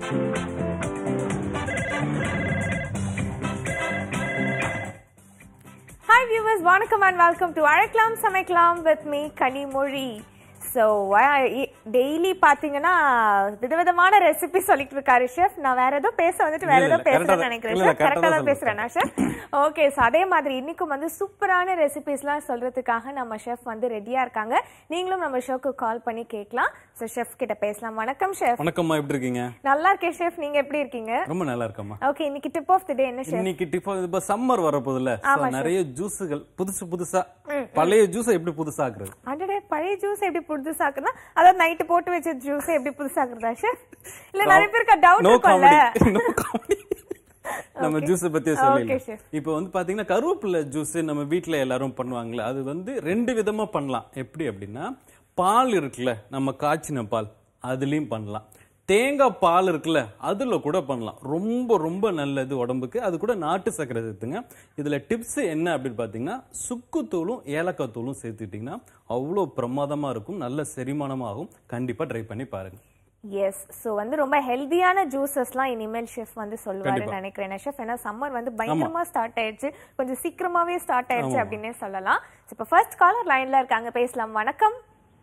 Hi viewers வணக்கம் and welcome to அழைக்கலாம் சமைக்கலாம் with me Kanimozhi so daily பார்த்தீங்கன்னா விதவிதமான ரெசிபி சொல்லிட்டு இருக்காரு ஷெஃப் நான் வேற ஏதோ பேச வந்துட்டு வேற இல்ல, ஏதோ இல்ல, correct ஆ பேசுறேன்னு தான். நினைக்கிறேன் இல்ல, இல்ல, ஷெஃப் correct ஆ கரெக்டாக தான் தான் பேசுறேனா ஷெஃப் ஓகே ஸோ அதே மாதிரி இன்னைக்கும் வந்து சூப்பரான ரெசிபிஸ்லாம் சொல்றதுக்காக நம்ம ஷெஃப் வந்து ரெடியா இருக்காங்க நீங்களும் நம்ம ஷோக்கு கால் பண்ணி கேட்கலாம் ஸோ ஷெஃப் கிட்ட பேசலாம் வணக்கம் ஷெஃப் வணக்கம்மா எப்படி இருக்கீங்க நல்லா இருக்கேன் ஷெஃப் நீங்க எப்படி இருக்கீங்க ரொம்ப நல்லா இருக்கம்மா ஓகே இன்னைக்கு டிப் ஆஃப் தி டே என்ன ஷெஃப் இன்னைக்கு டிஃபோ இப்ப சம்மர் வரப்போகுதுல So, நிறைய ஜூஸுகள் புதுசு புதுசா பழைய ஜூஸை எப்படி புதுசாக்குறது அடடே பழைய ஜூஸ் எப்படி புதுசாக்குனா அதாவது நைட்டு போட்டு வச்ச ஜூஸ் எப்படி புதுசாக்குறதா ஷெஃப் இல்ல நிறைய பேருக்கு டவுட் நோ இருக்கும்ல காமெடி நோ காமெடி நம்ம ஜூஸ் பத்தி Okay, சொல்லலாம் chef. இப்போ வந்து பாத்தீங்கன்னா கருவேப்பிலை ஜூஸ் நம்ம வீட்ல எல்லாரும் பண்ணுவாங்கல்ல அது வந்து ரெண்டு விதமா பண்ணலாம் எப்படி அப்படின்னா பால் இருக்குல்ல நம்ம காய்ச்சின பால் அதுலயும் பண்ணலாம் தேங்காய் பால் இருக்குல்ல அதுல கூட பண்ணலாம் ரொம்ப ரொம்ப நல்லது உடம்புக்கு அது கூட நாட்டு சர்க்கரை சேர்த்துங்க இதுல டிப்ஸ் என்ன அப்படின்னு பாத்தீங்கன்னா சுக்குத்தூளும் ஏலக்காய் தூளும் சேர்த்துக்கிட்டீங்கன்னா அவ்வளோ பிரமாதமா இருக்கும் நல்ல செரிமானமாகும் கண்டிப்பா ட்ரை பண்ணி பாருங்க எஸ் சோ வந்து ரொம்ப ஹெல்தியான ஜூசஸ்லாம் இனிமேல் ஷெஃப் வந்து சொல்லுவாருன்னு கண்டிப்பா. நினைக்கிறேன் ஷெஃப் ஏன்னா சம்மர் வந்து பயங்கரமா ஸ்டார்ட் ஆயிடுச்சு கொஞ்சம் சீக்கிரமாவே ஸ்டார்ட் ஆயிடுச்சு அப்படின்னே சொல்லலாம் இப்போ ஃபர்ஸ்ட் காலர் லைன்ல இருக்காங்க பேசலாம் வணக்கம்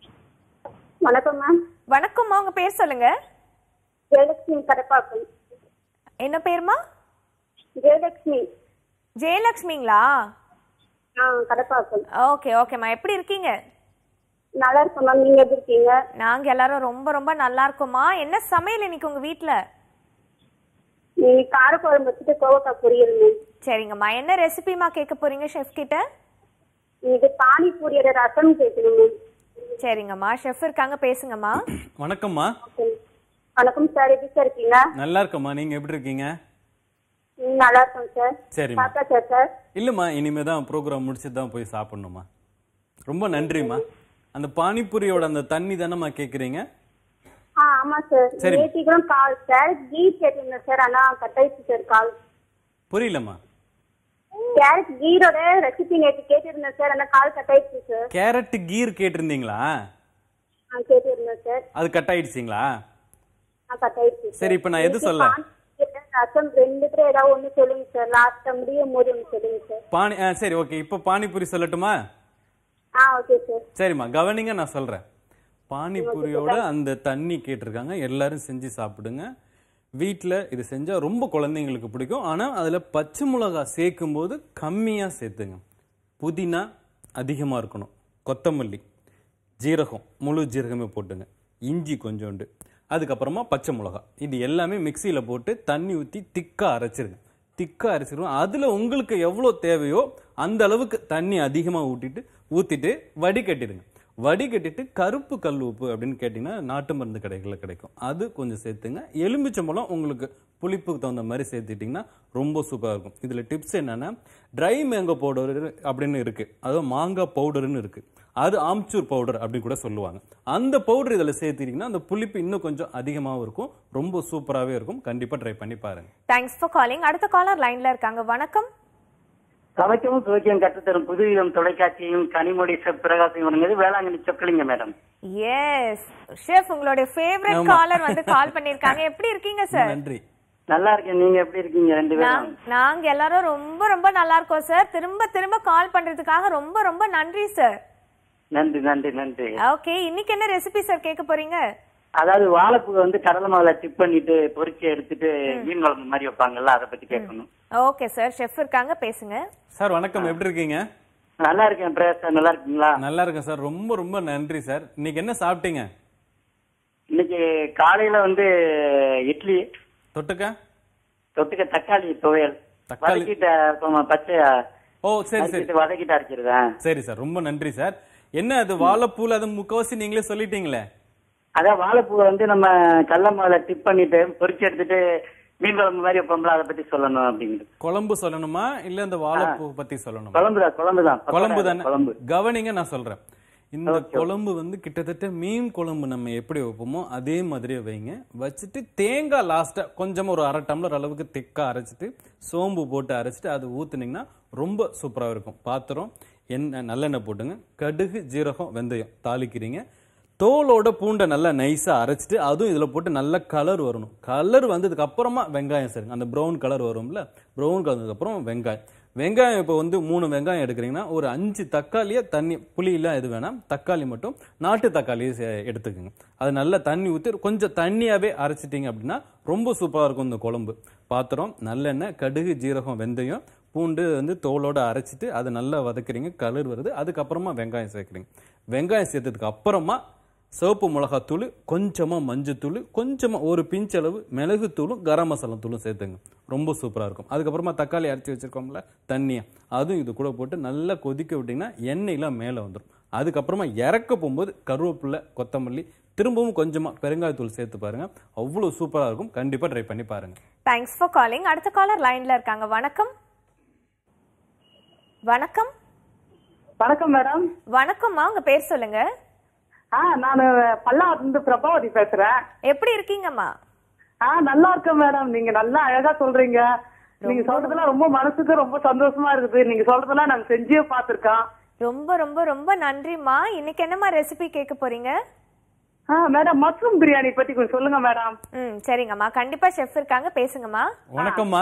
வணக்கம் மேம் வணக்கம்மா உங்க பேர் சொல்லுங்க ஜெயலட்சுமி கடப்பாக்கம் என்ன பேருமா ஜெயலட்சுமி ஜெயலக்ஷ்மிங்களா ஆ கடப்பாக்கம் ஓகே ஓகேம்மா எப்படி இருக்கீங்க நல்லா இருக்கேன் மேம் நீங்க எப்படி இருக்கீங்க நாங்க எல்லாரும் ரொம்ப ரொம்ப நல்லா இருக்கோம்மா என்ன சமையல் இன்னைக்கு உங்க வீட்ல நீங்க காரக்குழம்பு வச்சுட்டு கோவக்காய் பொரியல் மேம் சரிங்கம்மா என்ன ரெசிபிமா கேட்க போறீங்க ஷெஃப் கிட்ட இது பானிபூரியோட ரசம் கேட்கணும் மேம் சரிங்கம்மா ஷெஃப் இருக்காங்க பேசுங்கம்மா வணக்கம்மா ஓகே. வணக்கம் சார் எப்படி சார் இருக்கீங்க நல்லா இருக்கம்மா நீங்க எப்படி இருக்கீங்க ம், நல்லா இருக்கோம் சார் சரிம்மா சாப்பிட்டாச்சா சார் இல்லம்மா இனிமே தான் ப்ரோக்ராம் முடிச்சுட்டு தான் போய் சாப்பிடணுமா ரொம்ப நன்றிம்மா அந்த பானிபூரியோட அந்த தண்ணி தானம்மா கேக்குறீங்க ஆ ஆமா சார் சரி. நேற்றுக்கும் கால் கேரட் கீ கேட்டிருந்தேன் சார் ஆனா கட் ஆயிடுச்சு சார் கால் புரியலம்மா கேரட் கீரோட ரெசிபி நேற்று கேட்டிருந்தேன் சார் ஆனா கால் கட் ஆயிடுச்சு சார் கேரட் கீர் கேட்டிருந்தீங்களா ஆ கேட்டிருந்தேன் சார் அது கட் ஆயிடுச்சிங்களா ஆ கட் ஆயிடுச்சு சார் சரி இப்போ நான் எது சொல்ல பானிபூரி, ரசம் ரெண்டுத்துல ஏதாவது ஒண்ணு சொல்லுங்க சார் லாஸ்டா முடியும் போது ஒண்ணு சொல்லுங்க சார் பானி ஆ, சரி ஓகே இப்போ பானிபூரி சொல்லட்டுமா ஆ ஓகே சார் சரிம்மா கவனிங்க நான் சொல்றேன் பானிபூரியோட அந்த தண்ணி கேட்டிருக்காங்க எல்லாரும் செஞ்சு சாப்பிடுங்க வீட்டில் இது செஞ்சா ரொம்ப குழந்தைங்களுக்கு பிடிக்கும் ஆனா அதுல பச்சை மிளகாய் சேர்க்கும் போது கம்மியா சேர்த்துங்க புதினா அதிகமா இருக்கணும் கொத்தமல்லி ஜீரகம் முழு ஜீரகமே போட்டுங்க இஞ்சி கொஞ்சோண்டு அதுக்கப்புறமா பச்சை மிளகாய் இது எல்லாமே மிக்சியில போட்டு தண்ணி ஊற்றி திக்கா அரைச்சிருங்க திக்கா அரைச்சிருவோம் அதுல உங்களுக்கு எவ்வளோ தேவையோ அந்த அளவுக்கு தண்ணி அதிகமா ஊட்டிட்டு ஊத்திட்டு வடிகட்டிடுங்க வடிகட்டிட்டு கருப்பு கல் உப்பு அப்படின்னு கேட்டிங்கன்னா நாட்டு மருந்து கடைகளில் கிடைக்கும் அது கொஞ்சம் சேர்த்துங்க எலுமிச்சம்பழம் உங்களுக்கு புளிப்புக்கு தகுந்த மாதிரி சேர்த்துட்டிங்கன்னா ரொம்ப சூப்பராக இருக்கும் இதில் டிப்ஸ் என்னன்னா ட்ரை மேங்கோ பவுடர் அப்படின்னு இருக்கு அதாவது மாங்காய் பவுடர்னு இருக்கு அது ஆம்ச்சூர் பவுடர் அப்படின்னு கூட சொல்லுவாங்க அந்த பவுடர் இதில் சேர்த்துட்டீங்கன்னா அந்த புளிப்பு இன்னும் கொஞ்சம் அதிகமாகவும் இருக்கும் ரொம்ப சூப்பராகவே இருக்கும் கண்டிப்பாக ட்ரை பண்ணி பாருங்க தேங்க்ஸ் ஃபார் காலிங் அடுத்த காலர் லைன்ல இருக்காங்க வணக்கம் சமைக்கவும் சுவைக்கும் கற்றுத்தரும் புதுவிதம் தொலைக்காட்சியும் கனிமொழி செப் பிரகாசம் வழங்குது Velankanni Chokkalinga madam yes chef உங்களுடைய ஃபேவரட் ஆமா. காலர் வந்து கால் பண்ணிருக்காங்க எப்படி இருக்கீங்க சார் நன்றி நல்லா இருக்கேன் நீங்க எப்படி இருக்கீங்க ரெண்டு பேரும் நாங்க எல்லாரும் ரொம்ப ரொம்ப நல்லா இருக்கோம் சார் திரும்ப திரும்ப கால் பண்றதுக்காக ரொம்ப ரொம்ப நன்றி சார் நன்றி நன்றி நன்றி ஓகே இன்னைக்கு என்ன ரெசிபி சார் கேட்க போறீங்க அதாவது வாழைப்பூவை வந்து கடலை மாவுல டிப் பண்ணிட்டு பொரிச்சு எடுத்துட்டு மீன் குழம்பு மாதிரி வைப்பாங்கல்ல அதை பத்தி கேட்கணும் ஓகே சார் ஷெஃப் இருக்காங்க பேசுங்க சார் வணக்கம் எப்படி இருக்கீங்க நல்லா இருக்கேன் பிரேஸ் சார் நல்லா இருக்கீங்களா நல்லா இருக்கேன் சார் ரொம்ப ரொம்ப நன்றி சார் இன்னைக்கு என்ன சாப்பிட்டீங்க இன்னைக்கு காலையில வந்து இட்லி தொட்டுக்க தொட்டுக்க தக்காளி துவையல் தக்காளி. வதக்கிட்ட ஆமா, பச்சை ஓ சரி சரி அரைச்சிட்டு வதக்கிட்டு அரைச்சிருவேன் சரி சார் ரொம்ப நன்றி சார் என்ன அது வாழைப்பூல அது முக்கவாசி நீங்களே சொல்லிட்டீங்களே அதான் வாழைப்பூவை வந்து நம்ம கடல மாவுல டிப் பண்ணிட்டு பொரிச்சு எடுத்துட்டு மீன் குழம்பு மாதிரி வைப்போம்ல அதை பத்தி சொல்லணும் அப்படிங்கிறது குழம்பு சொல்லணுமா இல்ல இந்த வாழைப்பூ பத்தி சொல்லணுமா குழம்புதான் குழம்புதான் குழம்பு தானே குழம்பு கவனிங்க நான் சொல்றேன் இந்த குழம்பு வந்து கிட்டத்தட்ட மீன் குழம்பு நம்ம எப்படி வைப்போமோ அதே மாதிரியே வைங்க வச்சுட்டு தேங்காய் லாஸ்டா கொஞ்சம் ஒரு அரை டம்ளர் அளவுக்கு திக்கா அரைச்சிட்டு சோம்பு போட்டு அரைச்சிட்டு அது ஊத்துனீங்கன்னா ரொம்ப சூப்பரா இருக்கும் பாத்திரம் எண்ணெய் நல்லெண்ணெய் போட்டுங்க கடுகு ஜீரகம் வெந்தயம் தாளிக்கிறீங்க தோலோட பூண்டை நல்லா நைஸா அரைச்சிட்டு அதுவும் இதுல போட்டு நல்ல கலர் வரணும் கலர் வந்ததுக்கு அப்புறமா வெங்காயம் சேருங்க அந்த ப்ரௌன் கலர் வரும்ல ப்ரௌன் கலந்ததுக்கு அப்புறம் வெங்காயம் வெங்காயம் இப்போ வந்து மூணு வெங்காயம் எடுக்கிறீங்கன்னா ஒரு அஞ்சு தக்காளியை தண்ணி புளியெல்லாம் எது வேணாம் தக்காளி மட்டும் நாட்டு தக்காளியை சே- எடுத்துக்கோங்க அது நல்லா தண்ணி ஊற்றி கொஞ்சம் தண்ணியாவே அரைச்சிட்டிங்க அப்படின்னா ரொம்ப சூப்பராக இருக்கும் இந்த குழம்பு பாத்திரம் நல்லெண்ணெய் கடுகு ஜீரகம் வெந்தயம் பூண்டு வந்து தோலோட அரைச்சிட்டு அதை நல்லா வதக்குறீங்க கலர் வருது அதுக்கப்புறமா வெங்காயம் சேர்க்குறீங்க வெங்காயம் சேர்த்ததுக்கு அப்புறமா சிவப்பு மிளகாத்தூள் கொஞ்சமாக மஞ்சத்தூள் கொஞ்சமாக ஒரு பிஞ்ச் அளவு மிளகுத்தூளும் கரம் மசாலா தூளும் சேர்த்துங்க ரொம்ப சூப்பராக இருக்கும் அதுக்கப்புறமா தக்காளி அரைச்சி வச்சிருக்கோம்ல தண்ணியை அதுவும் இது கூட போட்டு நல்லா கொதிக்க விட்டிங்கன்னா எண்ணெயெலாம் மேலே வந்துடும் அதுக்கப்புறமா இறக்க போகும்போது கருவேப்பிலை கொத்தமல்லி திரும்பவும் கொஞ்சமாக பெருங்காயத்தூள் சேர்த்து பாருங்க அவ்வளோ சூப்பராக இருக்கும் கண்டிப்பாக ட்ரை பண்ணி பாருங்க தேங்க்ஸ் ஃபார் காலிங் அடுத்த காலர் லைன்ல இருக்காங்க வணக்கம் வணக்கம் வணக்கம் மேடம் வணக்கம்மா உங்க பேர் சொல்லுங்க ஆ நான் பல்லாவத்துல பிரபாவதி பேசுறேன் எப்படி இருக்கீங்கம்மா ஆ நல்லா இருக்கேன் மேடம் நீங்க நல்லா அழகா சொல்றீங்க நீங்க சொல்றதெல்லாம் ரொம்ப மனசுக்கு ரொம்ப சந்தோஷமா இருக்குது நீங்க சொல்றதெல்லாம் நாங்க செஞ்சே பார்த்திருக்கோம் ரொம்ப ரொம்ப ரொம்ப நன்றிம்மா இன்னைக்கு என்னம்மா ரெசிபி கேட்க போறீங்க ஆ மேடம் மஷ்ரூம் பிரியாணி பத்தி கொஞ்சம் சொல்லுங்க மேடம் ம் சரிங்கம்மா கண்டிப்பா செஃப் இருக்காங்க பேசுங்கம்மா வணக்கம்மா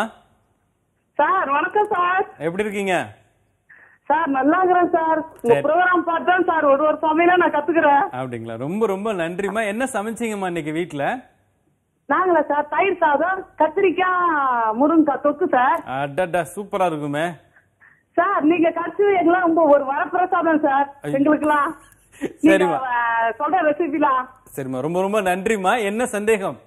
சார் வணக்கம் சார் எப்படி இருக்கீங்க சார் நல்லா இருக்கிறேன் சார் உங்க சரி. ப்ரோக்ராம் பார்த்தேன் சார் ஒரு ஒரு சமையல நான் கத்துக்கிறேன் அப்படிங்களா ரொம்ப ரொம்ப நன்றிம்மா என்ன சமைச்சீங்கம்மா இன்னைக்கு வீட்டில் நாங்களா சார் தயிர் சாதம் கத்திரிக்காய் முருங்கக்காய் தொக்கு சார் அடடா சூப்பரா இருக்குமே சார் நீங்க கடிச்சு எங்கெல்லாம் ரொம்ப ஒரு வரப்பிரசாதம் சார் ஐயோ. எங்களுக்கெல்லாம் சரிம்மா. நீங்க, அஹ், சொல்ற ரெசிபிலாம் சரிம்மா ரொம்ப ரொம்ப நன்றிம்மா என்ன சந்தேகம்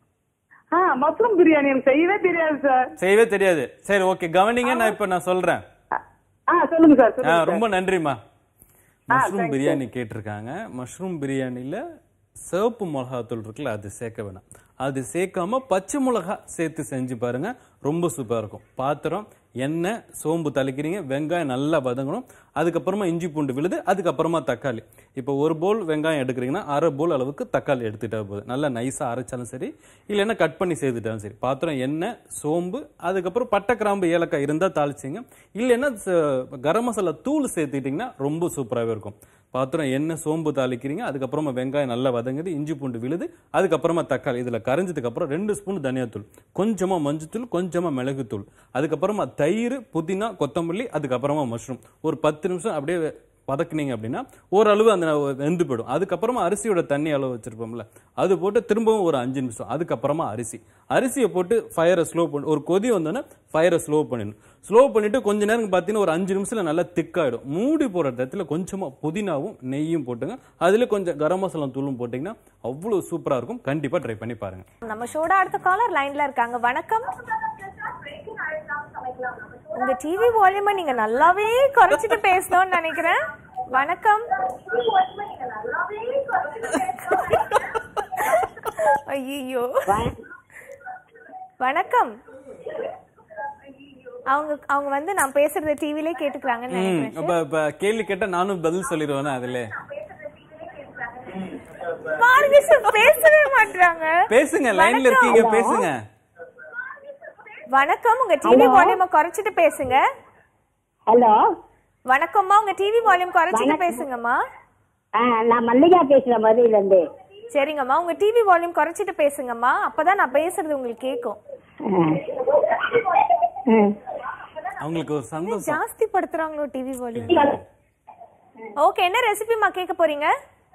ஆ மஷ்ரூம் பிரியாணி எனக்கு செய்யவே தெரியாது சார் செய்யவே தெரியாது சரி ஓகே கவனிங்க நான் இப்ப நான் சொல்றேன் ஆ சொல்லுங்க சார் ஆ, சொல்லுங்க சார். ரொம்ப நன்றிம்மா மஷ்ரூம் thank you. பிரியாணி கேட்டிருக்காங்க மஷ்ரூம் பிரியாணில சிவப்பு மிளகாத்தூள் இருக்குல்ல அது சேர்க்க வேணாம் அது சேர்க்காம பச்சை மிளகா சேர்த்து செஞ்சு பாருங்க ரொம்ப சூப்பரா இருக்கும் பாத்திரம் எண்ணெய் சோம்பு தளிக்கிறீங்க வெங்காயம் நல்லா வதங்கணும் அதுக்கப்புறமா இஞ்சி பூண்டு விழுது அதுக்கப்புறமா தக்காளி இப்போ ஒரு போல் வெங்காயம் எடுக்கிறீங்கன்னா அரை போல் அளவுக்கு தக்காளி எடுத்துட்டா போதும் நல்லா நைஸாக அரைச்சாலும் சரி இல்லைன்னா கட் பண்ணி சேர்த்துட்டாலும் சரி பாத்திரம் எண்ணெய் சோம்பு அதுக்கப்புறம் பட்டை கிராம்பு ஏலக்காய் இருந்தால் தாளிச்சிங்க இல்லைன்னா ச- கரம் மசாலா தூள் சேர்த்துக்கிட்டிங்கன்னா ரொம்ப சூப்பராகவே இருக்கும் பாத்திரம் எண்ணெய் சோம்பு தாளிக்கிறீங்க அதுக்கப்புறமா வெங்காயம் நல்லா வதங்குது இஞ்சி பூண்டு விழுது அதுக்கப்புறமா தக்காளி இதில் கரைஞ்சதுக்கு அப்புறம் ரெண்டு ஸ்பூன் தனியாத்தூள் கொஞ்சமா மஞ்சத்தூள் கொஞ்சமா மிளகுத்தூள் அதுக்கப்புறமா தயிர் புதினா கொத்தமல்லி அதுக்கப்புறமா மஷ்ரூம் ஒரு பத்து நிமிஷம் அப்படியே வதக்குனீங்க அப்படின்னா ஓரளவு அந்த வெந்து போயிடும் அதுக்கப்புறமா அரிசியோட தண்ணி அளவு வச்சிருப்போம்ல அது போட்டு திரும்பவும் ஒரு அஞ்சு நிமிஷம் அதுக்கப்புறமா அரிசி அரிசியை போட்டு ஃபயரை ஸ்லோ பண்ணி ஒரு கொதி வந்தோன்னே ஃபயரை ஸ்லோ பண்ணிடணும் ஸ்லோ பண்ணிட்டு கொஞ்ச நேரம் பார்த்தீங்கன்னா ஒரு அஞ்சு நிமிஷத்துல நல்லா திக்காயிடும் மூடி போற இடத்துல கொஞ்சமா புதினாவும் நெய்யும் போட்டுங்க அதுல கொஞ்சம் கரம் மசாலா தூளும் போட்டீங்கன்னா அவ்வளவு சூப்பரா இருக்கும் கண்டிப்பா ட்ரை பண்ணி பாருங்க நம்ம ஷோட அடுத்த காலர் லைன்ல இருக்காங்க வணக்கம் உங்க டிவி வால்யூமை நீங்க நல்லாவே குறைச்சிட்டு பேசணும்னு நினைக்கிறேன் வணக்கம் ஐயோ வணக்கம் அவங்க அவங்க வந்து நான் பேசுறத டிவிலே கேட்டுக்கிறாங்கன்னு ம், நினைக்கிறேன் அப்ப இப்ப கேள்வி கேட்டா நானும் பதில் சொல்லிடுவேன் அதுல பாருங்க sir, பேசவே மாட்டாங்க பேசுங்க லைன்ல இருக்கீங்க பேசுங்க வணக்கம் உங்க டிவி வால்யூமை குறைச்சிட்டு பேசுங்க ஹலோ வணக்கம்மா உங்க டிவி வால்யூம் குறைச்சிட்டு பேசுங்கம்மா ஆ நான் மல்லிகா பேசுறேன் மதுரையில இருந்து சரிங்கம்மா உங்க டிவி வால்யூம் குறைச்சிட்டு பேசுங்கம்மா அப்பதான் நான் பேசுறது உங்களுக்கு கேட்கும் அவங்களுக்கு ஒரு சந்தோஷம் ஜாஸ்தி படுத்துறாங்களோ டிவி வால்யூம் ஓகே என்ன ரெசிபிமா கேட்க போறீங்க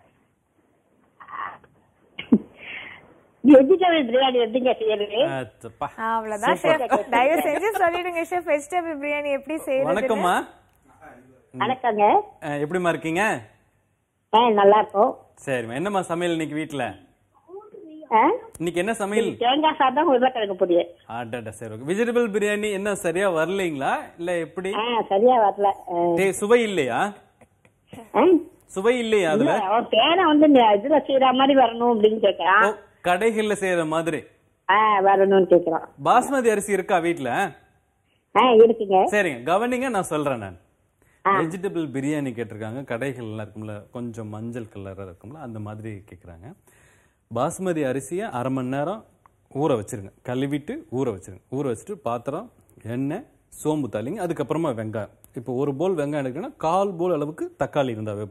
வெஜிடபிள் பிரியாணி எப்படிங்க செய்யறது அச்சப்பா. அவ்வளவுதான் ஷெஃப் தயவு செஞ்சு சொல்லிடுங்க ஷெஃப் வெஜிடபிள் பிரியாணி எப்படி செய்யறது வணக்கம்மா வணக்கங்க அஹ், எப்படிம்மா இருக்கீங்க ஆ நல்லா இருக்கும் சரிம்மா என்னம்மா சமையல் இன்னைக்கு வீட்ல ஆ இன்னைக்கு என்ன சமையல் தேங்காய் சாதம் உருளைக்கிழங்கு பொரியல் ஆடாடா சரி ஓகே வெஜிடபிள் பிரியாணி என்ன சரியா வரலைங்களா இல்ல எப்படி ஆ சரியா வரல ஆ. டே- சுவை இல்லையா ஆ? சுவை இல்லையா இல்ல அதுல அவன் பேரை வந்து இந்த இதுல செய்யற மாதிரி வரணும் அப்படின்னு ஓ, கேக்குறான் கடைகள்ல செய்யற மாதிரி ஆ வரணும்னு கேக்குறான் பாஸ்மதி அரிசி இருக்கா வீட்ல ஆ இருக்குங்க சரிங்க கவனிங்க நான் சொல்றேன் நான் வெஜிடபிள் பிரியாணி கேட்டிருக்காங்க கடைகள்லாம் இருக்கும்ல கொஞ்சம் மஞ்சள் கலராக இருக்கும்ல அந்த மாதிரி கேட்குறாங்க பாஸ்மதி அரிசியை அரை மணி நேரம் ஊற வச்சிருங்க கழுவிட்டு ஊற வச்சிருங்க ஊற வச்சுட்டு பாத்திரம் எண்ணெய் சோம்பு தாளிங்க அதுக்கப்புறமா வெங்காயம் இப்போ ஒரு போல் வெங்காயம் எடுக்கணும்னா கால் போல் அளவுக்கு தக்காளி இருந்தாவே போதும்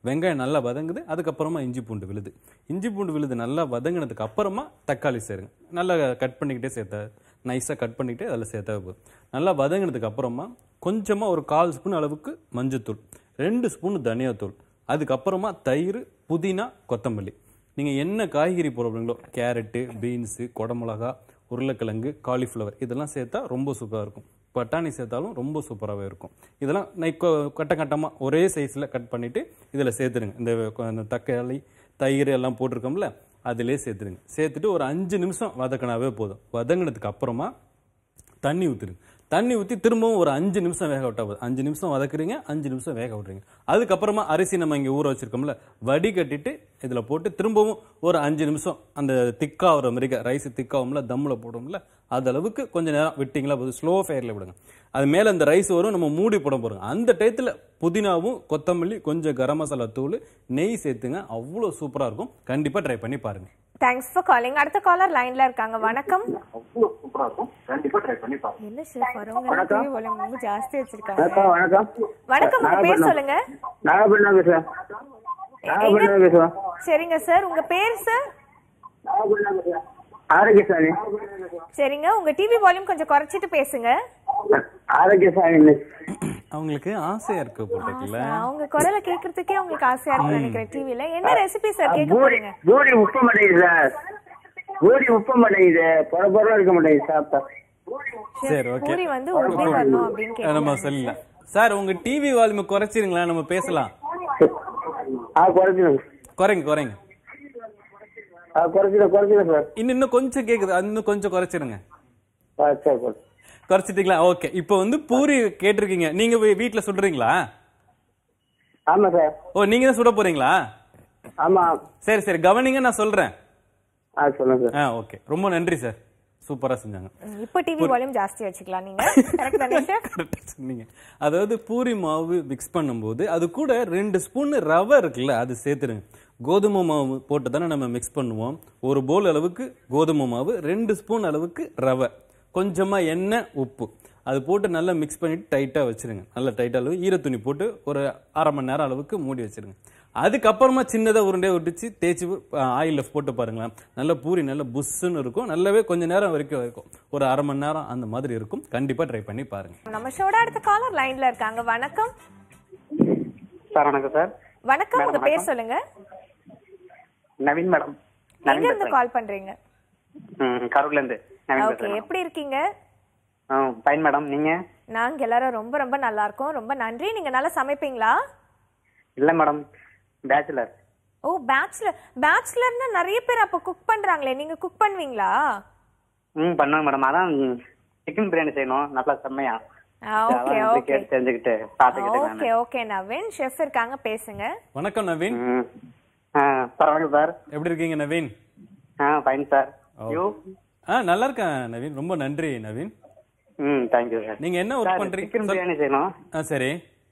வெங்காயம் நல்லா வதங்குது அதுக்கப்புறமா இஞ்சி பூண்டு விழுது இஞ்சி பூண்டு விழுது நல்லா வதங்கினதுக்கு அப்புறமா தக்காளி சேருங்க நல்லா கட் பண்ணிக்கிட்டே சேர்த்தா நைஸாக கட் பண்ணிக்கிட்டே அதில் சேர்த்தா போதும் நல்லா வதங்கினதுக்கு அப்புறமா கொஞ்சமாக ஒரு கால் ஸ்பூன் அளவுக்கு மஞ்சத்தூள் ரெண்டு ஸ்பூன் தனியாத்தூள் அதுக்கப்புறமா தயிர் புதினா கொத்தமல்லி நீங்கள் என்ன காய்கறி போடுறீங்களோ கேரட்டு பீன்ஸு குடமிளகா உருளைக்கிழங்கு காலிஃப்ளவர் இதெல்லாம் சேர்த்தா ரொம்ப சூப்பராக இருக்கும் பட்டாணி சேர்த்தாலும் ரொம்ப சூப்பராகவே இருக்கும் இதெல்லாம் நை- கொ- கட்ட கட்டமாக ஒரே சைஸில் கட் பண்ணிவிட்டு இதில் சேர்த்துருங்க இந்த கொ- இந்த தக்காளி தயிர் எல்லாம் போட்டிருக்கோம்ல அதிலே சேர்த்துருங்க சேர்த்துட்டு ஒரு அஞ்சு நிமிஷம் வதக்கினாவே போதும் வதங்கினதுக்கு அப்புறமா தண்ணி ஊற்றுருங்க தண்ணி ஊற்றி திரும்பவும் ஒரு அஞ்சு நிமிஷம் வேக விட்டா போதும் அஞ்சு நிமிஷம் வதக்குறீங்க அஞ்சு நிமிஷம் வேக விட்றீங்க அதுக்கப்புறமா அரிசி நம்ம இங்கே ஊற வச்சிருக்கோம்ல வடிகட்டிட்டு இதில் போட்டு திரும்பவும் ஒரு அஞ்சு நிமிஷம் அந்த திக்காகிற மாதிரி ரைஸ் திக்காகும்ல தம்மில் போடுவோம்ல அது அளவுக்கு கொஞ்சம் நேரம் விட்டிங்களா போதும் ஸ்லோ ஃபயரில் விடுங்க அது மேலே அந்த ரைஸ் வரும் நம்ம மூடி போட போகிறோம் அந்த டயத்தில் புதினாவும் கொத்தமல்லி கொஞ்சம் கரம் மசாலா தூள் நெய் சேர்த்துங்க அவ்வளோ சூப்பராக இருக்கும் கண்டிப்பாக ட்ரை பண்ணி பாருங்கள் தேங்க்ஸ் ஃபார் காலிங் அடுத்த காலர் லைன்ல இருக்காங்க வணக்கம் என்ன ஷெஃப் வரவங்க டிவி வால்யூம் ரொம்ப ஜாஸ்தி வச்சிருக்காங்க வணக்கம் வணக்கம் வணக்கம் உங்க பேர் நாகப்பட்டினம். சொல்லுங்க நாகப்பட்டினம் பேசுறேன் நாகப்பட்டினம் பேசுறேன் சரிங்க சார் உங்க பேர் சார் ஆரோக்கியசாமி சரிங்க உங்க டிவி வால்யூம் கொஞ்சம் குறைச்சிட்டு பேசுங்க ஆரோக்கியசாமி அவங்களுக்கு ஆசையாக இருக்க போட்டுக்கல அவங்க குரலை கேக்குறதுக்கே உங்களுக்கு ஆசையா இருக்கு நினைக்கிறேன் டிவில என்ன ரெசிபி சார் கேட்க பூரி போறீங்க பூரி உப்ப மாட்டேங்குது சார் பூரி உப்ப மாட்டேங்குது பொற பொற இருக்க மாட்டேங்குது சாப்பிட்டா சரி ஓகே பூரி வந்து உருளை வரணும் அப்படின்னு நம்ம கேட்க சொல்லலாம் சார் உங்க டிவி வால்யூம் குறைச்சிருங்களா நம்ம பேசலாம் ஆ குறைச்சிடும் குறைங்க குறைங்க ஆ குறைச்சிடும் குறைச்சிடும் சார் இன்னும் இன்னும் கொஞ்சம் கேக்குது அது இன்னும் கொஞ்சம் குறைச்சிருங்க ஆ சரி குறைச்சி குறைச்சிட்டீங்களா ஓகே இப்போ வந்து பூரி கேட்டிருக்கீங்க நீங்க வீ- வீட்ல சுடுறீங்களா ஆமா சார் ஓ நீங்க தான் சுட போறீங்களா ஆமா சரி சரி கவனிங்க நான் சொல்றேன் ஆ சொல்லுங்க சார் ஆ ஓகே ரொம்ப நன்றி சார் சூப்பரா செஞ்சாங்க இப்போ டிவி வால்யூம் ஜாஸ்தி வச்சுக்கலாம் நீங்க கரெக்ட் தானே சார் கரெக்டா சொன்னீங்க அதாவது பூரி மாவு மிக்ஸ் பண்ணும்போது அது கூட ரெண்டு ஸ்பூன் ரவை இருக்குல்ல அது சேர்த்துருங்க கோதுமை மாவு போட்டு தானே நம்ம மிக்ஸ் பண்ணுவோம் ஒரு போல் அளவுக்கு கோதுமை மாவு ரெண்டு ஸ்பூன் அளவுக்கு ரவை கொஞ்சமா எண்ணெய் உப்பு அது போட்டு நல்லா மிக்ஸ் பண்ணிட்டு டைட்டா வச்சிருங்க நல்லா டைட்டா அளவு ஈரத்துணி போட்டு ஒரு அரை மணி நேரம் அளவுக்கு மூடி வச்சிருங்க அதுக்கப்புறமா சின்னதா உருண்டையை ஒட்டிச்சு தேய்ச்சி ஆயிலில் போட்டு பாருங்களேன் நல்ல பூரி நல்ல புஷ்ஷுன்னு இருக்கும் நல்லாவே கொஞ்ச நேரம் வரைக்கும் இருக்கும் ஒரு அரை மணி நேரம் அந்த மாதிரி இருக்கும் கண்டிப்பா ட்ரை பண்ணி பாருங்க நம்ம ஷோட அடுத்த காலர் லைன்ல இருக்காங்க வணக்கம் சார் வணக்கம் சார் வணக்கம் உங்க பேர் சொல்லுங்க நவீன் மேடம் எங்க இருந்து கால் பண்றீங்க கரூர்ல இருந்து ஓகே எப்படி இருக்கீங்க ஃபைன் மேடம் நீங்க நாங்க எல்லாரும் ரொம்ப ரொம்ப நல்லா இருக்கோம் ரொம்ப நன்றி நீங்க நல்லா சமைப்பீங்களா இல்ல மேடம் பேச்சுலர் ஓ பேச்சுலர் பேச்சுலர்னா நிறைய பேர் அப்ப குக் பண்றாங்களே நீங்க குக் பண்ணுவீங்களா ம் பண்ணுவேன் மேடம் அதான் சிக்கன் பிரியாணி செய்யணும் நல்லா செம்மையா ஓகே அதான் ஓகே கேட்டு தெரிஞ்சுக்கிட்டு பாத்துக்கிட்டு ஓகே ஓகே நவீன் ஷெஃப் இருக்காங்க பேசுங்க வணக்கம் நவீன் ம் ஆ சார் வணக்கம் சார் எப்படி இருக்கீங்க நவீன் ஆ ஃபைன் சார் யூ ஆ நல்லா இருக்கேன் நவீன் ரொம்ப நன்றி நவீன் ம் தேங்க்யூ சார் நீங்க என்ன ஒர்க் பண்றீங்க சிக்கன் பிரியாணி செய்யணும் ஆ சரி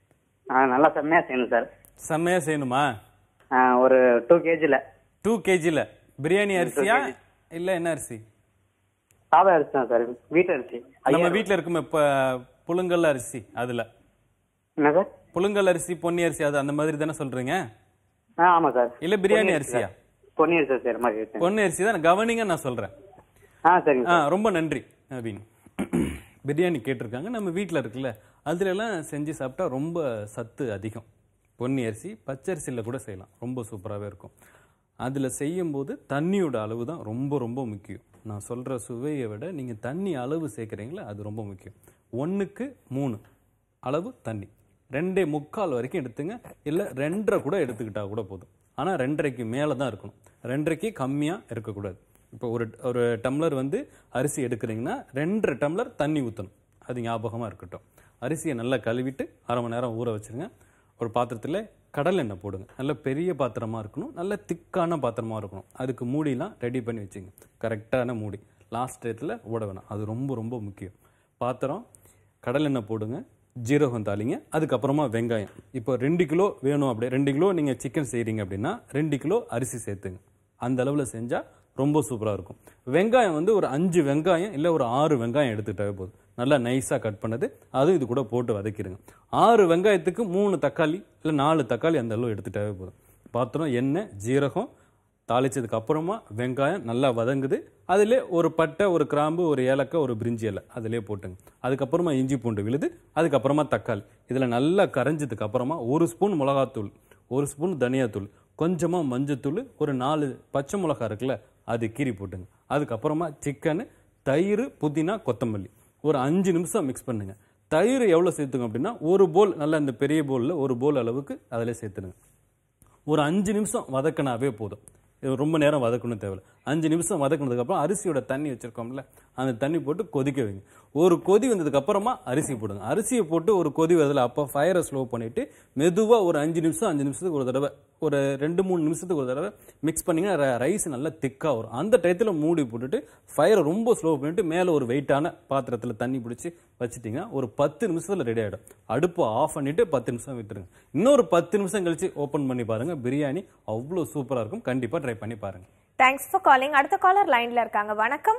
ஆ நல்லா செம்மையா செய்யணும் சார் செம்மையா செய்யணுமா ஆ ஒரு டூ கேஜில டூ கேஜில பிரியாணி அரிசியா இல்ல என்ன அரிசி சாதா அரிசி தான் சார் வீட்டு அரிசி நம்ம வீட்ல இருக்குமே இப்ப புழுங்கல் அரிசி அதுல என்ன சார் புழுங்கல் அரிசி பொன்னி அரிசி அது அந்த மாதிரி தானே சொல்றீங்க ஆ ஆமா சார் இல்ல பிரியாணி அரிசியா பொன்னி அரிசி செய்யற மாதிரி இருக்கு பொன்னி அரிசி தான் கவனிங்க நான் சொல்றேன் ஆ சரிங்க ஆ ரொம்ப நன்றி நவீன் பிரியாணி கேட்டிருக்காங்க நம்ம வீட்டில் இருக்குல்ல அதுல எல்லாம் செஞ்சு சாப்பிட்டா ரொம்ப சத்து அதிகம் பொன்னி அரிசி பச்சரிசியில் கூட செய்யலாம் ரொம்ப சூப்பராகவே இருக்கும் அதில் செய்யும்போது தண்ணியோட அளவு தான் ரொம்ப ரொம்ப முக்கியம் நான் சொல்கிற சுவையை விட நீங்கள் தண்ணி அளவு சேர்க்குறீங்களா அது ரொம்ப முக்கியம் ஒன்றுக்கு மூணு அளவு தண்ணி ரெண்டே முக்கால் வரைக்கும் எடுத்துங்க இல்லை ரெண்டரை கூட எடுத்துக்கிட்டா கூட போதும் ஆனால் ரெண்டரைக்கு மேலே தான் இருக்கணும் ரெண்டரைக்கு கம்மியாக இருக்கக்கூடாது இப்போ ஒரு ஒரு டம்ளர் வந்து அரிசி எடுக்கிறீங்கன்னா ரெண்டரை டம்ளர் தண்ணி ஊற்றணும் அது ஞாபகமாக இருக்கட்டும் அரிசியை நல்லா கழுவிட்டு அரை மணி நேரம் ஊற வச்சிருங்க ஒரு பாத்திரத்தில் கடலை எண்ணெய் போடுங்க நல்ல பெரிய பாத்திரமா இருக்கணும் நல்ல திக்கான பாத்திரமா இருக்கணும் அதுக்கு மூடிலாம் ரெடி பண்ணி வச்சுங்க கரெக்டான மூடி லாஸ்ட் டயத்தில் ஓட வேணாம் அது ரொம்ப ரொம்ப முக்கியம் பாத்திரம் கடலை எண்ணெய் போடுங்க ஜீரகம் தாளிங்க அதுக்கப்புறமா வெங்காயம் இப்போ ரெண்டு கிலோ வேணும் அப்படி ரெண்டு கிலோ நீங்கள் சிக்கன் செய்கிறீங்க அப்படின்னா ரெண்டு கிலோ அரிசி சேர்த்துங்க அந்த அளவில் செஞ்சால் ரொம்ப சூப்பராக இருக்கும் வெங்காயம் வந்து ஒரு அஞ்சு வெங்காயம் இல்லை ஒரு ஆறு வெங்காயம் எடுத்துக்கிட்டாவே போதும் நல்லா நைஸாக கட் பண்ணது அது இது கூட போட்டு வதக்கிடுங்க ஆறு வெங்காயத்துக்கு மூணு தக்காளி இல்லை நாலு தக்காளி அந்த அளவு எடுத்துட்டாவே போதும் பாத்திரம் எண்ணெய் ஜீரகம் தாளிச்சதுக்கு அப்புறமா வெங்காயம் நல்லா வதங்குது அதிலே ஒரு பட்டை ஒரு கிராம்பு ஒரு ஏலக்காய் ஒரு பிரிஞ்சி இலை அதிலே போட்டுங்க அதுக்கப்புறமா இஞ்சி பூண்டு விழுது அதுக்கப்புறமா தக்காளி இதில் நல்லா கரைஞ்சதுக்கு அப்புறமா ஒரு ஸ்பூன் மிளகாத்தூள் ஒரு ஸ்பூன் தனியாத்தூள் கொஞ்சமாக மஞ்சத்தூள் ஒரு நாலு பச்சை மிளகா இருக்குல்ல அது கீரி போட்டுங்க அதுக்கப்புறமா சிக்கனு தயிர் புதினா கொத்தமல்லி ஒரு அஞ்சு நிமிஷம் மிக்ஸ் பண்ணுங்க தயிர் எவ்வளோ சேர்த்துங்க அப்படின்னா ஒரு போல் நல்லா இந்த பெரிய போலில் ஒரு போல் அளவுக்கு அதில் சேர்த்துடுங்க ஒரு அஞ்சு நிமிஷம் வதக்கினாவே போதும் இது ரொம்ப நேரம் வதக்கணும் தேவையில்ல அஞ்சு நிமிஷம் வதக்குனதுக்கப்புறம் அரிசியோட தண்ணி வச்சிருக்கோம்ல அந்த தண்ணி போட்டு கொதிக்க வைங்க ஒரு கொதி வந்ததுக்கு அப்புறமா அரிசி போடுங்க அரிசியை போட்டு ஒரு கொதி வரதுல அப்போ ஃபயரை ஸ்லோ பண்ணிட்டு மெதுவா ஒரு அஞ்சு நிமிஷம் அஞ்சு நிமிஷத்துக்கு ஒரு தடவை ஒரு ரெண்டு மூணு நிமிஷத்துக்கு ஒரு தடவை மிக்ஸ் பண்ணீங்கன்னா ரைஸ் நல்லா திக்கா வரும் அந்த டயத்தில் மூடி போட்டுட்டு ஃபயரை ரொம்ப ஸ்லோ பண்ணிட்டு மேலே ஒரு வெயிட்டான பாத்திரத்தில் தண்ணி பிடிச்சி வச்சுட்டீங்கன்னா ஒரு பத்து நிமிஷத்தில் ரெடி ஆகிடும் அடுப்பு ஆஃப் பண்ணிட்டு பத்து நிமிஷம் விட்டுருங்க இன்னொரு பத்து நிமிஷம் கழிச்சு ஓப்பன் பண்ணி பாருங்க பிரியாணி அவ்வளோ சூப்பராக இருக்கும் கண்டிப்பாக ட்ரை பண்ணி பாருங்க தேங்க்ஸ் ஃபார் காலிங் அடுத்த காலர் லைன்ல இருக்காங்க வணக்கம்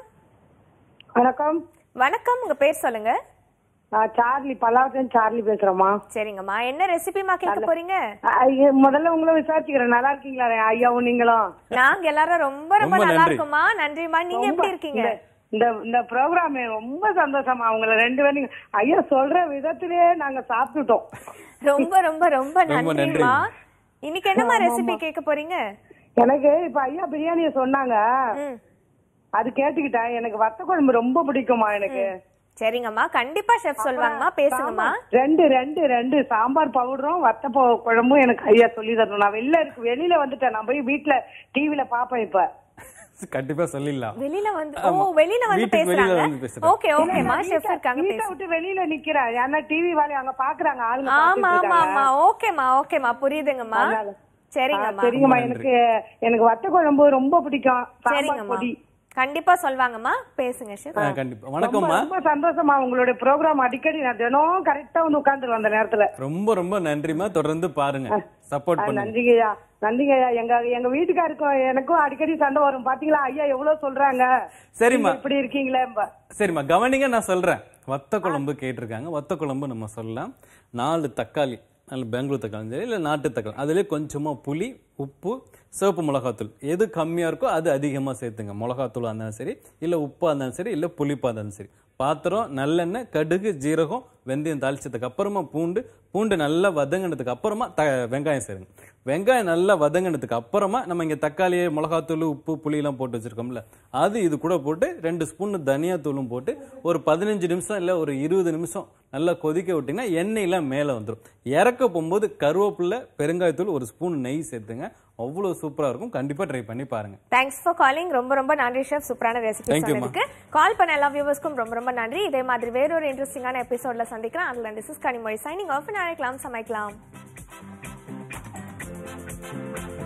வணக்கம் வணக்கம் உங்க பேர் சொல்லுங்க நான் சார்லி பல்லாவட்டன் சார்லி பேசுறேம்மா சரிங்கம்மா என்ன ரெசிபிமா கேட்க போறீங்க ஐயா, முதல்ல உங்களை விசாரிச்சுக்கிறேன் நல்லா இருக்கீங்களா ஐயாவும் நீங்களும் நாங்க எல்லாரும் ரொம்ப ரொம்ப ரொம்ப நல்லா நன்றி. இருக்கோம்மா நன்றிமா நீங்க எப்படி இருக்கீங்க இந்த- இந்த இந்த ப்ரோக்ராம் ரொம்ப சந்தோஷமா உங்களை ரெண்டு பேரும் ஐயா சொல்ற விதத்திலேயே நாங்க சாப்பிட்டுட்டோம் ரொம்ப ரொம்ப ரொம்ப ரொம்ப நன்றிமா நன்றி. இன்னைக்கு என்னமா ரெசிபி கேட்க போறீங்க எனக்கு இப்ப ஐயா பிரியாணிய சொன்னாங்க ம். அது கேட்டுக்கிட்டேன் எனக்கு வத்த குழம்பு ரொம்ப பிடிக்குமா எனக்கு சரிங்கம்மா கண்டிப்பா ஷெஃப் சொல்லுவாங்கம்மா பேசுங்கம்மா ரெண்டு ரெண்டு ரெண்டு சாம்பார் பவுடரும் வத்த ப- குழம்பும் எனக்கு ஐயா சொல்லி தரணும் நான் வெளில இருக்கு வெளியில வந்துட்டேன் நான் போய் வீட்டுல டிவில பாப்பேன் இப்ப கண்டிப்பாக சொல்லிடலாம் வெளியில வந்து ஓ ஆமா. வெளியில வந்து வீட்டுக்கு வெளியில வந்து பேசுறாங்க பேசுறேன். ஓகே ஓகேமா ஷெஃப் இருக்காங்க வீட்டை பேசு விட்டு வெளியில நிக்கிறேன் ஏன்னா டிவி வேலையை அங்க பாக்குறாங்க ஆளுங்க ஆமா பார்த்துட்டு ஆமா இருக்காங்க. ஆமா ஓகேமா ஓகேமா புரியுதுங்கம்மா அதனால. சரிங்கம்மா ஆ, சரிங்கம்மா ரொம்ப எனக்கு எனக்கு வத்த குழம்பு ரொம்ப பிடிக்கும் சாம்பார் சரிங்கம்மா பொடி கண்டிப்பா சொல்வாங்கம்மா பேசுங்க ஷெஃப் ஆ, கண்டிப்பா ரொம்ப வணக்கம்மா ரொம்ப சந்தோஷமா உங்களுடைய ப்ரோக்ராம் அடிக்கடி நான் தினம் கரெக்டா வந்து உட்காந்துருவேன் அந்த நேரத்துல ரொம்ப ரொம்ப நன்றிமா தொடர்ந்து பாருங்க சப்போர்ட் ஆ, பண்ணுங்க நன்றிங்கய்யா நன்றிங்கய்யா எங்க எங்க வீட்டுக்காருக்கும் எனக்கும் அடிக்கடி சண்டை வரும் பாத்தீங்களா ஐயா எவ்வளவு சொல்றாங்க சரிம்மா. நீங்க இப்படி இருக்கீங்களே சரிம்மா கவனிங்க நான் சொல்றேன் வத்த குழம்பு கேட்டிருக்காங்க வத்த குழம்பு நம்ம சொல்லலாம் நாலு தக்காளி நல்ல பெங்களூர் தக்காளி சரி இல்லை நாட்டு தக்காளி அதுலேயே கொஞ்சமா புளி உப்பு சிவப்பு மிளகாத்தூள் எது கம்மியா இருக்கோ அது அதிகமா சேர்த்துங்க மிளகாத்தூளா இருந்தாலும் சரி இல்லை உப்பா இருந்தாலும் சரி இல்லை புளிப்பா இருந்தாலும் சரி பாத்திரம் நல்லெண்ணெய் கடுகு ஜீரகம் வெந்தயம் தாளிச்சதுக்கு அப்புறமா பூண்டு பூண்டு நல்லா வதங்கினதுக்கு அப்புறமா த வெங்காயம் சேருங்க வெங்காயம் நல்லா வதங்கினதுக்கு அப்புறமா நம்ம இங்க தக்காளி மிளகாத்தூள் உப்பு புளியெல்லாம் போட்டு வச்சிருக்கோம்ல அது இது கூட போட்டு ரெண்டு ஸ்பூன் தனியாத்தூளும் போட்டு ஒரு பதினஞ்சு நிமிஷம் இல்லை ஒரு இருபது நிமிஷம் நல்லா கொதிக்க விட்டீங்கன்னா எண்ணெயெல்லாம் மேலே வந்துடும் இறக்க போகும்போது கருவேப்பிலை பெருங்காயத்தூள் ஒரு ஸ்பூன் நெய் சேர்த்துங்க அவ்வளோ சூப்பரா இருக்கும் கண்டிப்பா ட்ரை பண்ணி பாருங்க தேங்க்ஸ் ஃபார் காலிங் ரொம்ப ரொம்ப நன்றி ஷெஃப் சூப்பரான ரெசிபி Thank you, சொன்னதுக்கு கால் பண்ண எல்லா வியூவர்ஸ்க்கும் ரொம்ப ரொம்ப நன்றி இதே மாதிரி வேறொரு இன்ட்ரெஸ்டிங்கான எபிசோட்ல சந்திக்கிறேன் அதுல this is Kanimozhi signing off அழைக்கலாம் சமைக்கலாம்